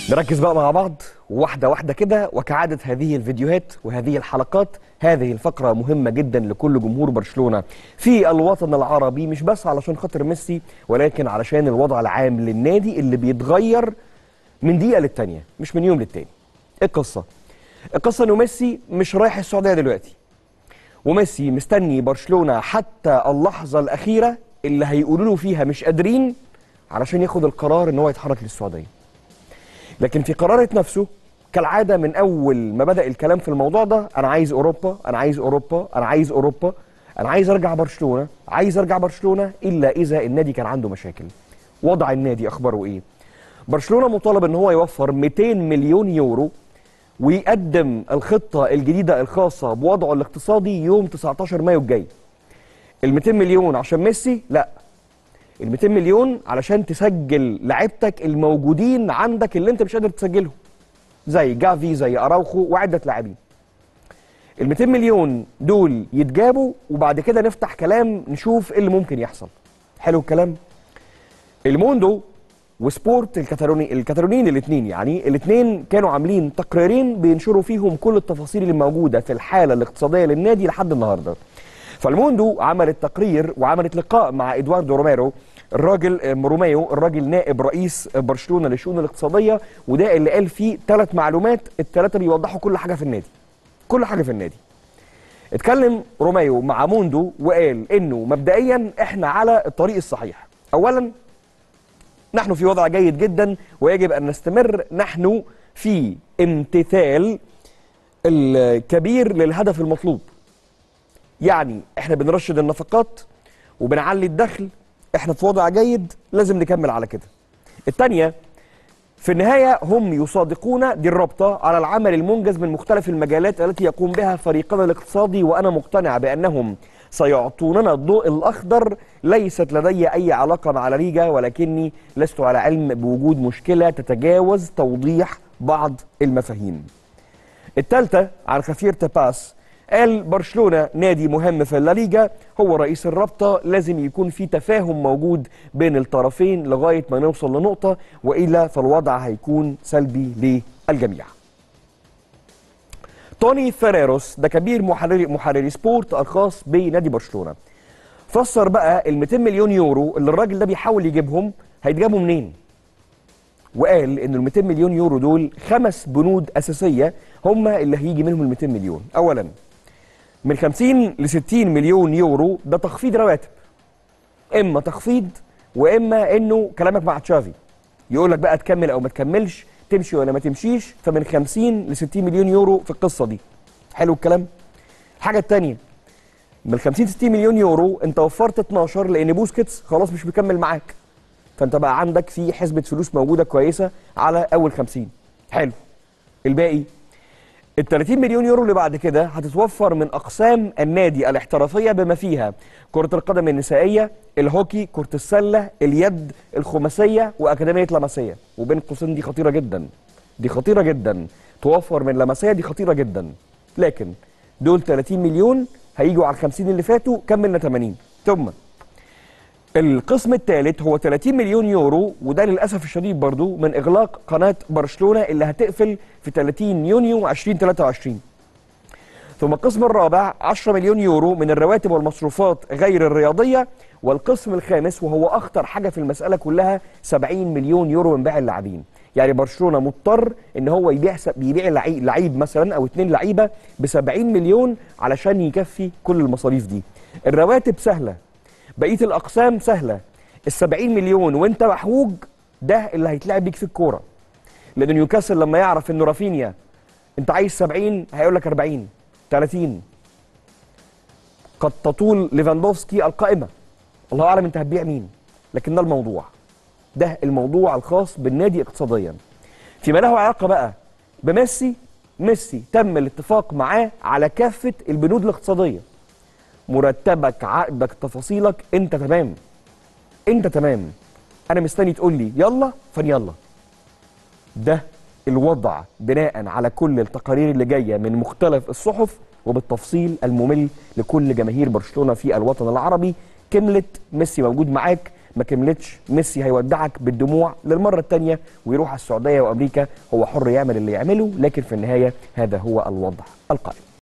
نركز بقى مع بعض واحدة واحدة كده وكعادة هذه الفيديوهات وهذه الحلقات هذه الفقرة مهمة جدا لكل جمهور برشلونة في الوطن العربي مش بس علشان خاطر ميسي ولكن علشان الوضع العام للنادي اللي بيتغير من دقيقة للتانية مش من يوم للتاني ايه القصة؟ القصة انه ميسي مش رايح السعودية دلوقتي وميسي مستني برشلونة حتى اللحظة الأخيرة اللي هيقولوا له فيها مش قادرين علشان ياخد القرار ان هو يتحرك للسعودية لكن في قرارة نفسه كالعادة من أول ما بدأ الكلام في الموضوع ده أنا عايز أوروبا أنا عايز أوروبا أنا عايز أوروبا أنا عايز أرجع برشلونة عايز أرجع برشلونة إلا إذا النادي كان عنده مشاكل وضع النادي أخباره إيه برشلونة مطالب أن هو يوفر 200 مليون يورو ويقدم الخطة الجديدة الخاصة بوضعه الاقتصادي يوم 19 مايو الجاي ال 200 مليون عشان ميسي لا ال 200 مليون علشان تسجل لعيبتك الموجودين عندك اللي انت مش قادر تسجلهم زي جافي زي اراوخو وعده لاعبين ال 200 مليون دول يتجابوا وبعد كده نفتح كلام نشوف ايه اللي ممكن يحصل حلو الكلام الموندو وسبورت الكتالوني الكتالونيين الاثنين يعني الاثنين كانوا عاملين تقريرين بينشروا فيهم كل التفاصيل اللي موجوده في الحاله الاقتصاديه للنادي لحد النهارده فالموندو عملت تقرير وعملت لقاء مع ادواردو روميرو الراجل روميو الراجل نائب رئيس برشلونه للشؤون الاقتصاديه وده اللي قال فيه ثلاث معلومات الثلاثه بيوضحوا كل حاجه في النادي كل حاجه في النادي اتكلم روميو مع موندو وقال انه مبدئيا احنا على الطريق الصحيح اولا نحن في وضع جيد جدا ويجب ان نستمر نحن في امتثال الكبير للهدف المطلوب يعني احنا بنرشد النفقات وبنعلي الدخل احنا في وضع جيد لازم نكمل على كده الثانيه في النهاية هم يصادقون دي الرابطة على العمل المنجز من مختلف المجالات التي يقوم بها فريقنا الاقتصادي وأنا مقتنع بأنهم سيعطوننا الضوء الأخضر ليست لدي أي علاقة مع ليجا ولكني لست على علم بوجود مشكلة تتجاوز توضيح بعض المفاهيم الثالثة عن خفير تباس قال برشلونة نادي مهم في الليجا هو رئيس الرابطة لازم يكون في تفاهم موجود بين الطرفين لغاية ما نوصل لنقطة وإلا فالوضع هيكون سلبي للجميع توني فيريروس ده كبير محرري محرري سبورت الخاص بنادي برشلونة فسر بقى ال 200 مليون يورو اللي الراجل ده بيحاول يجيبهم هيتجابوا منين وقال ان ال 200 مليون يورو دول خمس بنود اساسيه هم اللي هيجي منهم ال 200 مليون اولا من 50 ل 60 مليون يورو ده تخفيض رواتب اما تخفيض واما انه كلامك مع تشافي يقول لك بقى تكمل او ما تكملش تمشي ولا ما تمشيش فمن 50 ل 60 مليون يورو في القصه دي حلو الكلام الحاجه الثانيه من 50 60 مليون يورو انت وفرت 12 لان بوسكيتس خلاص مش مكمل معاك فانت بقى عندك في حسبه فلوس موجوده كويسه على اول 50 حلو الباقي ال 30 مليون يورو اللي بعد كده هتتوفر من اقسام النادي الاحترافيه بما فيها كره القدم النسائيه الهوكي كره السله اليد الخماسيه واكاديميه لمسيه وبين قوسين دي خطيره جدا دي خطيره جدا توفر من لمسيه دي خطيره جدا لكن دول 30 مليون هيجوا على ال 50 اللي فاتوا كملنا 80 ثم القسم الثالث هو 30 مليون يورو وده للاسف الشديد برضو من اغلاق قناه برشلونه اللي هتقفل في 30 يونيو 2023 ثم القسم الرابع 10 مليون يورو من الرواتب والمصروفات غير الرياضيه والقسم الخامس وهو اخطر حاجه في المساله كلها 70 مليون يورو من بيع اللاعبين يعني برشلونه مضطر ان هو يبيع يبيع لعيب, لعيب مثلا او اثنين لعيبه ب 70 مليون علشان يكفي كل المصاريف دي الرواتب سهله بقيه الاقسام سهله ال 70 مليون وانت محوج ده اللي هيتلعب بيك في الكوره لان نيوكاسل لما يعرف انه رافينيا انت عايز 70 هيقول لك 40 30 قد تطول ليفاندوفسكي القائمه الله اعلم انت هتبيع مين لكن ده الموضوع ده الموضوع الخاص بالنادي اقتصاديا فيما له علاقه بقى بميسي ميسي تم الاتفاق معاه على كافه البنود الاقتصاديه مرتبك عقدك تفاصيلك انت تمام انت تمام انا مستني تقول لي يلا فنيلا ده الوضع بناء على كل التقارير اللي جايه من مختلف الصحف وبالتفصيل الممل لكل جماهير برشلونه في الوطن العربي كملت ميسي موجود معاك ما كملتش ميسي هيودعك بالدموع للمره الثانيه ويروح على السعوديه وامريكا هو حر يعمل اللي يعمله لكن في النهايه هذا هو الوضع القائم